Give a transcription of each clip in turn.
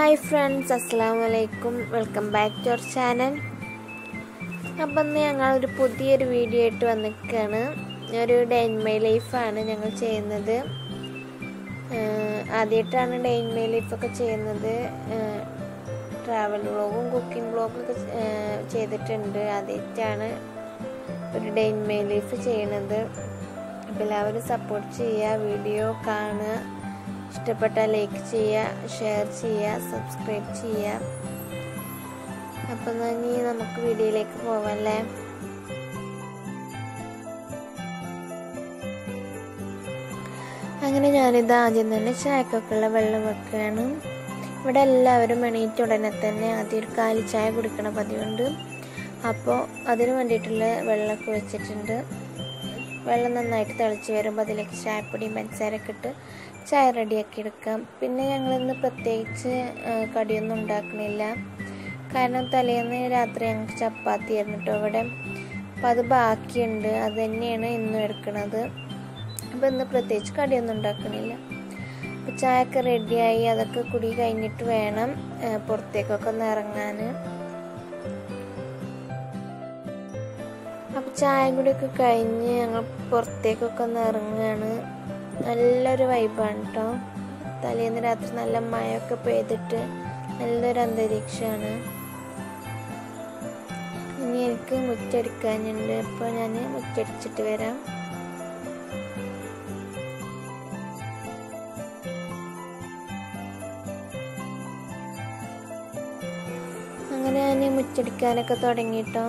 hi friends അസ്സാം വലൈക്കും welcome back to our channel അപ്പം ഇന്ന് ഞങ്ങളൊരു പുതിയൊരു വീഡിയോ ആയിട്ട് വന്നിരിക്കുകയാണ് ഒരു ഡേ ഇൻ മൈ ലൈഫാണ് ഞങ്ങൾ ചെയ്യുന്നത് ആദ്യമായിട്ടാണ് ഡേ ഇൻ മൈ ലൈഫൊക്കെ ചെയ്യുന്നത് ട്രാവൽ വ്ളോഗും കുക്കിംഗ് വ്ളോഗും ഒക്കെ ചെയ്തിട്ടുണ്ട് ആദ്യമായിട്ടാണ് ഒരു ഡേ ഇൻ മൈ ലൈഫ് ചെയ്യണത് അപ്പോൾ എല്ലാവരും സപ്പോർട്ട് ചെയ്യുക വീഡിയോ കാണുക ഇഷ്ടപ്പെട്ടാൽ ലൈക്ക് ചെയ്യുക ഷെയർ ചെയ്യുക സബ്സ്ക്രൈബ് ചെയ്യുക അപ്പം ഇനി നമുക്ക് വീഡിയോയിലേക്ക് പോവാല്ലേ അങ്ങനെ ഞാനിത് ആദ്യം തന്നെ ചായക്കൊക്കെയുള്ള വെള്ളം വെക്കുകയാണ് ഇവിടെ എല്ലാവരും എണീറ്റ് ഉടനെ തന്നെ ആദ്യം ഒരു കാലി ചായ കുടിക്കണ പതിവുണ്ട് അപ്പോൾ അതിന് വേണ്ടിയിട്ടുള്ള വെള്ളമൊക്കെ വെച്ചിട്ടുണ്ട് വെള്ളം നന്നായിട്ട് തിളച്ച് വരുമ്പോൾ അതിലേക്ക് ചായപ്പൊടിയും പഞ്ചസാരയൊക്കെ ഇട്ട് ചായ റെഡിയാക്കി എടുക്കാം പിന്നെ ഞങ്ങളിന്ന് പ്രത്യേകിച്ച് കടിയൊന്നും ഉണ്ടാക്കണില്ല കാരണം തലേന്ന് രാത്രി ഞങ്ങൾക്ക് ചപ്പാത്തി ആയിരുന്നു കേട്ടോ ഇവിടെ അപ്പം അത് ബാക്കിയുണ്ട് അത് തന്നെയാണ് ഇന്നും എടുക്കുന്നത് അപ്പം ഇന്ന് പ്രത്യേകിച്ച് കടിയൊന്നും ഉണ്ടാക്കണില്ല അപ്പം ചായയൊക്കെ റെഡിയായി അതൊക്കെ കുടി കഴിഞ്ഞിട്ട് വേണം പുറത്തേക്കൊക്കെ ഒന്ന് ഇറങ്ങാൻ അപ്പം ചായ കൂടിയൊക്കെ കഴിഞ്ഞ് ഞങ്ങൾ പുറത്തേക്കൊക്കെ ഒന്ന് ഇറങ്ങുകയാണ് നല്ലൊരു വൈബാണ് കേട്ടോ തലേന്ന് രാത്രി നല്ല മഴയൊക്കെ പെയ്തിട്ട് നല്ലൊരു അന്തരീക്ഷമാണ് ഇനി എനിക്ക് മുറ്റടിക്കാനുണ്ട് അപ്പോൾ ഞാൻ മുറ്റടിച്ചിട്ട് വരാം അങ്ങനെ ഞാൻ മുറ്റടിക്കാനൊക്കെ തുടങ്ങിട്ടോ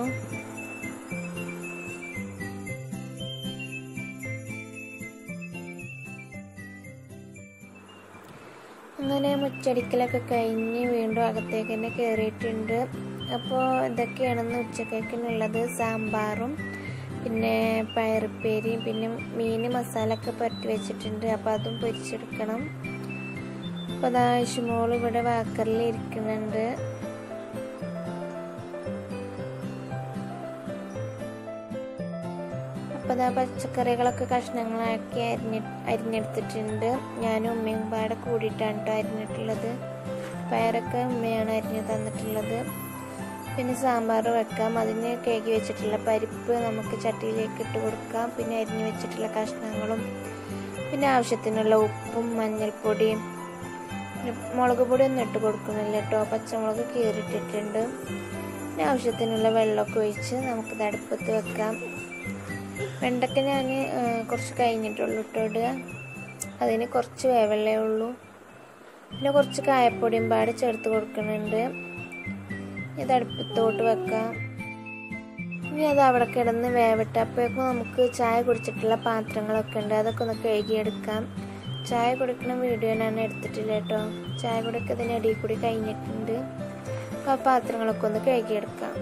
അങ്ങനെ മുച്ചടിക്കലൊക്കെ കഴിഞ്ഞ് വീണ്ടും അകത്തേക്ക് തന്നെ കയറിയിട്ടുണ്ട് അപ്പോൾ ഇതൊക്കെയാണെന്ന് ഉച്ചക്കേക്കിനുള്ളത് സാമ്പാറും പിന്നെ പയറുപ്പേരിയും പിന്നെ മീൻ മസാല ഒക്കെ പരട്ടി വെച്ചിട്ടുണ്ട് അപ്പോൾ അതും പൊരിച്ചെടുക്കണം അപ്പോൾ അതാ ഇഷുമോൾ ഇവിടെ വാക്കറിൽ ഇരിക്കുന്നുണ്ട് അപ്പോൾ അതാ പച്ചക്കറികളൊക്കെ കഷ്ണങ്ങളാക്കി അരിഞ്ഞി അരിഞ്ഞെടുത്തിട്ടുണ്ട് ഞാനും ഉമ്മയും പാടെ കൂടിയിട്ടാണ് കേട്ടോ അരിഞ്ഞിട്ടുള്ളത് പയറൊക്കെ ഉമ്മയാണ് അരിഞ്ഞ് തന്നിട്ടുള്ളത് പിന്നെ സാമ്പാർ വെക്കാം അതിന് കേക്ക് വെച്ചിട്ടുള്ള പരിപ്പ് നമുക്ക് ചട്ടിയിലേക്ക് ഇട്ട് കൊടുക്കാം പിന്നെ അരിഞ്ഞ് വെച്ചിട്ടുള്ള കഷ്ണങ്ങളും പിന്നെ ആവശ്യത്തിനുള്ള ഉപ്പും മഞ്ഞൾപ്പൊടിയും മുളക് പൊടി ഒന്നും ഇട്ട് കൊടുക്കുന്നില്ല കേട്ടോ പച്ചമുളക് കീറിയിട്ടിട്ടുണ്ട് പിന്നെ ആവശ്യത്തിനുള്ള വെള്ളമൊക്കെ ഒഴിച്ച് നമുക്കിത് അടുപ്പത്ത് വെക്കാം വെണ്ടയ്ക്ക ഞാൻ കുറച്ച് കഴിഞ്ഞിട്ടുള്ളൂ കേട്ടോ ഇടുക അതിന് കുറച്ച് വേവെള്ളേ ഉള്ളൂ പിന്നെ കുറച്ച് കായപ്പൊടിയും പാട് ചേർത്ത് കൊടുക്കുന്നുണ്ട് ഇത് അടുപ്പത്തോട്ട് വെക്കാം ഇനി അത് അവിടെ കിടന്ന് വേവട്ടെ അപ്പോഴേക്കും നമുക്ക് ചായ കുടിച്ചിട്ടുള്ള പാത്രങ്ങളൊക്കെ ഉണ്ട് അതൊക്കെ ഒന്ന് കഴുകിയെടുക്കാം ചായ കുടിക്കണ വീഡിയോ ഞാൻ എടുത്തിട്ടില്ല കേട്ടോ ചായ കുടിക്ക് ഇതിന് അടിയിൽ കൂടി കഴിഞ്ഞിട്ടുണ്ട് അപ്പോൾ ആ പാത്രങ്ങളൊക്കെ ഒന്ന് കഴുകിയെടുക്കാം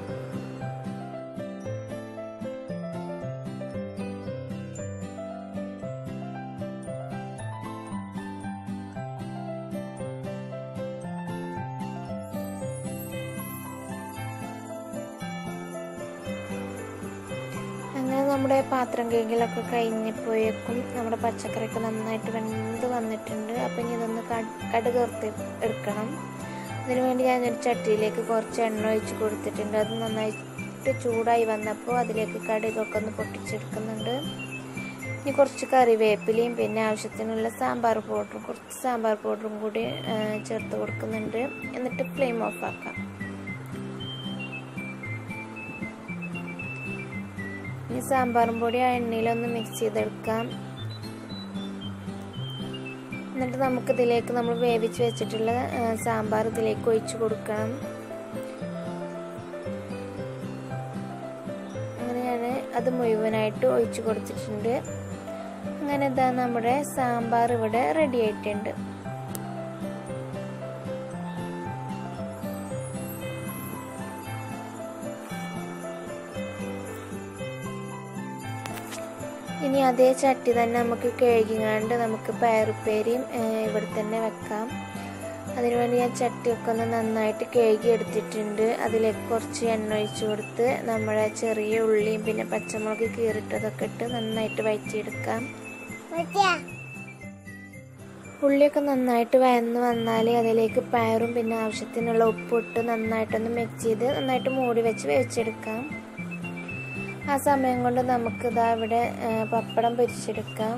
അങ്ങനെ നമ്മുടെ പാത്രം കേക്കിലൊക്കെ കഴിഞ്ഞപ്പോഴേക്കും നമ്മുടെ പച്ചക്കറിയൊക്കെ നന്നായിട്ട് വെന്ത് വന്നിട്ടുണ്ട് അപ്പം ഇനി ഇതൊന്ന് കടുക് ചേർത്ത് എടുക്കണം അതിനു വേണ്ടി ഞാനൊരു ചട്ടിയിലേക്ക് കുറച്ച് എണ്ണ ഒഴിച്ച് കൊടുത്തിട്ടുണ്ട് അത് നന്നായിട്ട് ചൂടായി വന്നപ്പോൾ അതിലേക്ക് കടുകൊക്കെ ഒന്ന് പൊട്ടിച്ചെടുക്കുന്നുണ്ട് ഇനി കുറച്ച് കറിവേപ്പിലയും പിന്നെ ആവശ്യത്തിനുള്ള സാമ്പാർ പൗഡറും കുറച്ച് സാമ്പാർ പൗഡറും കൂടി ചേർത്ത് കൊടുക്കുന്നുണ്ട് എന്നിട്ട് ഫ്ലെയിം ഓഫ് ആക്കാം ഇനി സാമ്പാറും പൊടി ആ എണ്ണയിലൊന്ന് മിക്സ് ചെയ്തെടുക്കാം എന്നിട്ട് നമുക്ക് ഇതിലേക്ക് നമ്മൾ വേവിച്ച് വെച്ചിട്ടുള്ള സാമ്പാർ ഇതിലേക്ക് ഒഴിച്ച് കൊടുക്കണം അങ്ങനെ ഞാൻ അത് മുഴുവനായിട്ട് ഒഴിച്ച് കൊടുത്തിട്ടുണ്ട് അങ്ങനെ ഇതാ നമ്മുടെ സാമ്പാർ ഇവിടെ റെഡി ആയിട്ടുണ്ട് ഇനി അതേ ചട്ടി തന്നെ നമുക്ക് കഴുകിങ്ങാണ്ട് നമുക്ക് പയറുപ്പേരിയും ഇവിടെ തന്നെ വെക്കാം അതിനുവേണ്ടി ഞാൻ ചട്ടിയൊക്കെ ഒന്ന് നന്നായിട്ട് കഴുകി എടുത്തിട്ടുണ്ട് അതിലേക്ക് കുറച്ച് എണ്ണ ഒഴിച്ച് കൊടുത്ത് നമ്മുടെ ചെറിയ ഉള്ളിയും പിന്നെ പച്ചമുളക് കീറിട്ടതൊക്കെ ഇട്ട് നന്നായിട്ട് വഴറ്റിയെടുക്കാം ഉള്ളിയൊക്കെ നന്നായിട്ട് വയന്ന് വന്നാൽ അതിലേക്ക് പയറും പിന്നെ ആവശ്യത്തിനുള്ള ഉപ്പിട്ട് നന്നായിട്ടൊന്ന് മിക്സ് ചെയ്ത് നന്നായിട്ട് മൂടി വെച്ച് വേവിച്ചെടുക്കാം ആ സമയം കൊണ്ട് നമുക്ക് ഇതാ ഇവിടെ പപ്പടം പൊരിച്ചെടുക്കാം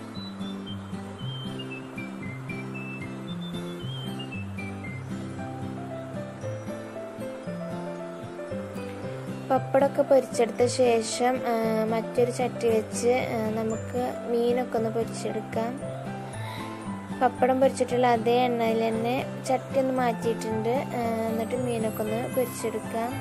പപ്പടമൊക്കെ പൊരിച്ചെടുത്ത ശേഷം മറ്റൊരു ചട്ടി വെച്ച് നമുക്ക് മീനൊക്കെ ഒന്ന് പൊരിച്ചെടുക്കാം പപ്പടം പൊരിച്ചിട്ടുള്ള അതേ എണ്ണയിൽ തന്നെ ചട്ടി ഒന്ന് മാറ്റിയിട്ടുണ്ട് എന്നിട്ട് മീനൊക്കെ ഒന്ന് പൊരിച്ചെടുക്കാം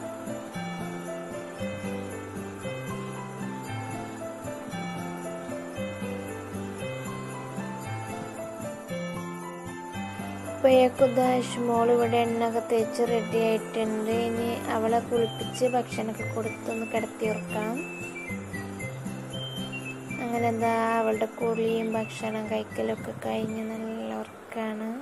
അപ്പോഴേക്കും മോൾ ഇവിടെ എണ്ണയൊക്കെ തേച്ച് റെഡി ആയിട്ടുണ്ട് ഇനി അവളെ കുളിപ്പിച്ച് ഭക്ഷണമൊക്കെ കൊടുത്തൊന്ന് കിടത്തി ഉറക്കണം അങ്ങനെ എന്താ അവളുടെ കുളിയും ഭക്ഷണം കഴിക്കലൊക്കെ കഴിഞ്ഞ് നല്ല ഉറക്കാണ്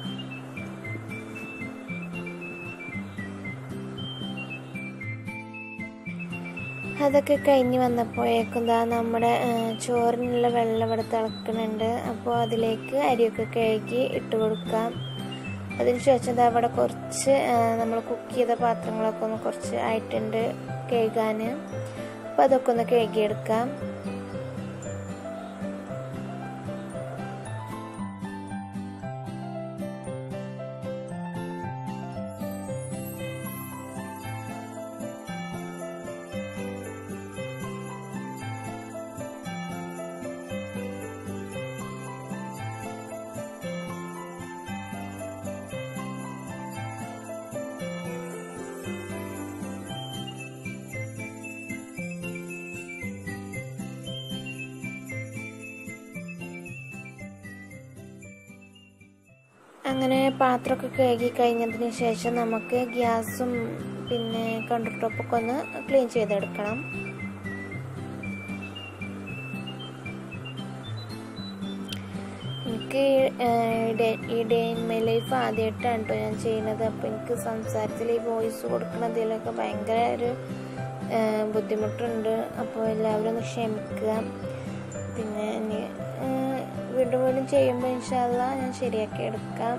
അതൊക്കെ കഴിഞ്ഞ് വന്നപ്പോഴേക്കും ദാ നമ്മുടെ ചോറിനുള്ള വെള്ളം ഇവിടെ തിളക്കുന്നുണ്ട് അപ്പോൾ അതിലേക്ക് അരിയൊക്കെ കഴുകി ഇട്ട് കൊടുക്കാം അതിനുശേഷം ഇതാ അവിടെ കുറച്ച് നമ്മൾ കുക്ക് ചെയ്ത പാത്രങ്ങളൊക്കെ ഒന്ന് കുറച്ച് ആയിട്ടുണ്ട് കഴുകാൻ അപ്പോൾ അതൊക്കെ ഒന്ന് കഴുകിയെടുക്കാം അങ്ങനെ പാത്രമൊക്കെ കഴുകി കഴിഞ്ഞതിന് ശേഷം നമുക്ക് ഗ്യാസും പിന്നെ കൗണ്ടർ ടോപ്പൊക്കെ ഒന്ന് ക്ലീൻ ചെയ്തെടുക്കണം എനിക്ക് ഈ ഡേ ഇൻ മൈ ലൈഫ് ആദ്യമായിട്ടാണ് കേട്ടോ ഞാൻ ചെയ്യുന്നത് അപ്പോൾ എനിക്ക് സംസാരത്തിൽ ഈ വോയിസ് കൊടുക്കുന്നതിലൊക്കെ ഭയങ്കര ഒരു ബുദ്ധിമുട്ടുണ്ട് അപ്പോൾ എല്ലാവരും ഒന്ന് ക്ഷമിക്കുക പിന്നെ ഇനി വീണ്ടും വീണ്ടും ചെയ്യുമ്പോൾ ഇൻഷാല്ല ഞാൻ ശരിയാക്കി എടുക്കാം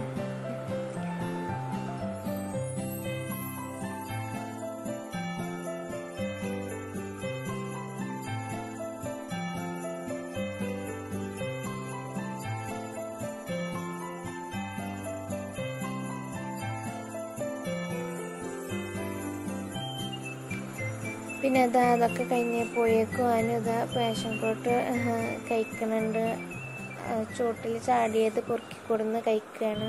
പിന്നെ അതാ അതൊക്കെ കഴിഞ്ഞ് പോയേക്കും അതിന് ഇതാ പാഷൻ ഫ്രൂട്ട് കഴിക്കണുണ്ട് ചുവട്ടിൽ ചാടിയത് പൊറുക്കി കൊടുന്ന് കഴിക്കുകയാണ്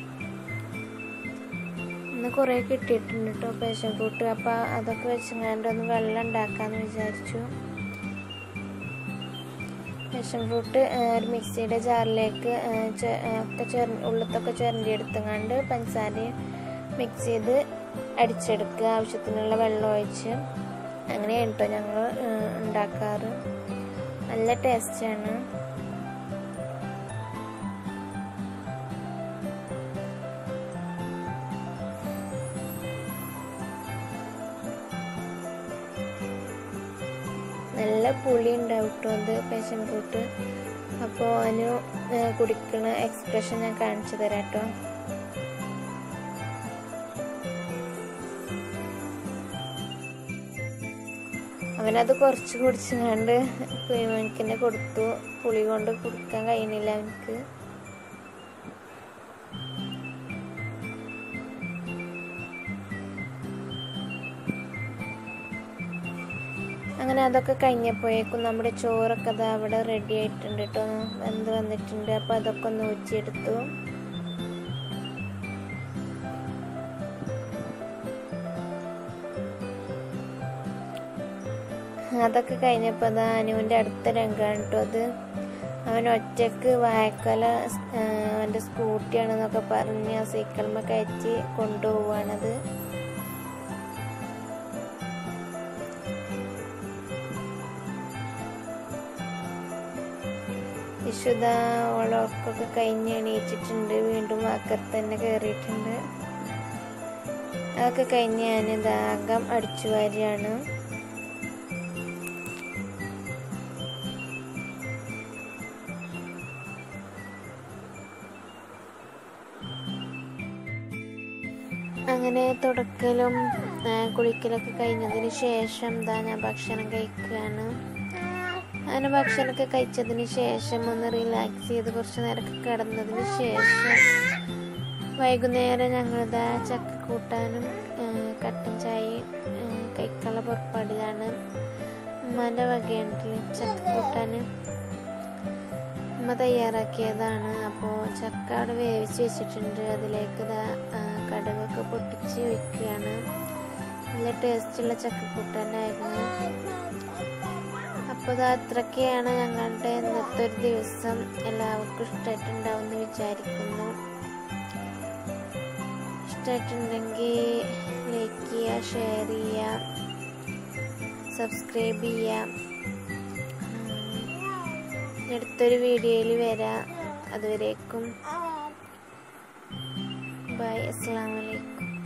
ഇന്ന് കുറേ കിട്ടിയിട്ടുണ്ട് കേട്ടോ പാഷൻ ഫ്രൂട്ട് അപ്പോൾ അതൊക്കെ വെച്ചങ്ങാണ്ട് ഒന്ന് വെള്ളം ഉണ്ടാക്കാമെന്ന് വിചാരിച്ചു പാഷൻ ഫ്രൂട്ട് ഒരു മിക്സിയുടെ ജാറിലേക്ക് ഒക്കെ ചെറ ഉള്ളത്തൊക്കെ ചിരണ്ടി എടുത്തങ്ങാണ്ട് പഞ്ചസാര മിക്സ് ചെയ്ത് അടിച്ചെടുക്കുക ആവശ്യത്തിനുള്ള വെള്ളം ഒഴിച്ച് അങ്ങനെയാണ് കേട്ടോ ഞങ്ങൾ ഉണ്ടാക്കാറ് നല്ല ടേസ്റ്റാണ് നല്ല പുളി ഉണ്ടാവും കേട്ടോ അത് പാഷൻ ഫ്രൂട്ട് അപ്പോൾ അതിന് കുടിക്കണ എക്സ്പ്രഷൻ ഞാൻ കാണിച്ചു തരാം കേട്ടോ അവനത് കുറച്ച് കുടിച്ചുകൊണ്ട് കുഴിമണിക്കന്നെ കൊടുത്തു പുളി കൊണ്ട് കുടിക്കാൻ കഴിയുന്നില്ല അവനക്ക് അങ്ങനെ അതൊക്കെ കഴിഞ്ഞപ്പോഴേക്കും നമ്മുടെ ചോറൊക്കെ അത് അവിടെ റെഡി ആയിട്ടുണ്ട് കേട്ടോ വെന്ത് വന്നിട്ടുണ്ട് അപ്പോൾ അതൊക്കെ ഒന്ന് ഊറ്റിയെടുത്തു അതൊക്കെ കഴിഞ്ഞപ്പോൾ അത് അനുവിൻ്റെ അടുത്ത രംഗമാണ് കേട്ടോ അത് അവൻ ഒറ്റക്ക് വായക്കല അവൻ്റെ സ്കൂട്ടിയാണെന്നൊക്കെ പറഞ്ഞ് ആ സൈക്കിളുമ്മ കയറ്റി കൊണ്ടുപോവാണത് വിശുദ്ധ ഓളൊക്കെ കഴിഞ്ഞ് എണീറ്റിട്ടുണ്ട് വീണ്ടും വാക്കത്ത് തന്നെ കയറിയിട്ടുണ്ട് അതൊക്കെ കഴിഞ്ഞ് ഞാൻ ദാഹം അടിച്ചു വാരിയാണ് അങ്ങനെ തുടക്കലും ആ, കുളിക്കലൊക്കെ കഴിഞ്ഞതിന് ശേഷം എന്താ ഞാൻ ഭക്ഷണം കഴിക്കുകയാണ് അങ്ങനെ ഭക്ഷണമൊക്കെ കഴിച്ചതിന് ശേഷം ഒന്ന് റിലാക്സ് ചെയ്ത് കുറച്ച് നേരമൊക്കെ കിടന്നതിന് ശേഷം വൈകുന്നേരം ഞങ്ങളിതാ ചക്ക കൂട്ടാനും ആ, കട്ടൻ ചായയും ആ, കഴിക്കാനുള്ള പുറപ്പാടിലാണ് ഉമ്മാൻ്റെ വകയുണ്ട് ചക്ക കൂട്ടാൻ ഉമ്മ തയ്യാറാക്കിയതാണ് അപ്പോൾ ചക്ക അവിടെ വേവിച്ച് വെച്ചിട്ടുണ്ട് അതിലേക്ക് ഇതാ ആ, കടുകൊക്കെ പൊട്ടിച്ച് വെക്കുകയാണ് നല്ല ടേസ്റ്റുള്ള ചക്കക്കൂട്ടാനായിരുന്നു അപ്പോൾ ഇത് അത്രയൊക്കെയാണ് ഞങ്ങളുടെ ഇന്നത്തെ ഒരു ദിവസം എല്ലാവർക്കും ഇഷ്ടമായിട്ടുണ്ടാവും എന്ന് വിചാരിക്കുന്നു ഇഷ്ടമായിട്ടുണ്ടെങ്കിൽ ലൈക്ക് ചെയ്യുക ഷെയർ ചെയ്യുക സബ്സ്ക്രൈബ് ചെയ്യുക ഉം, അടുത്തൊരു വീഡിയോയിൽ വരാം അതുവരേക്കും ബൈ അസ്സാം വലൈക്കും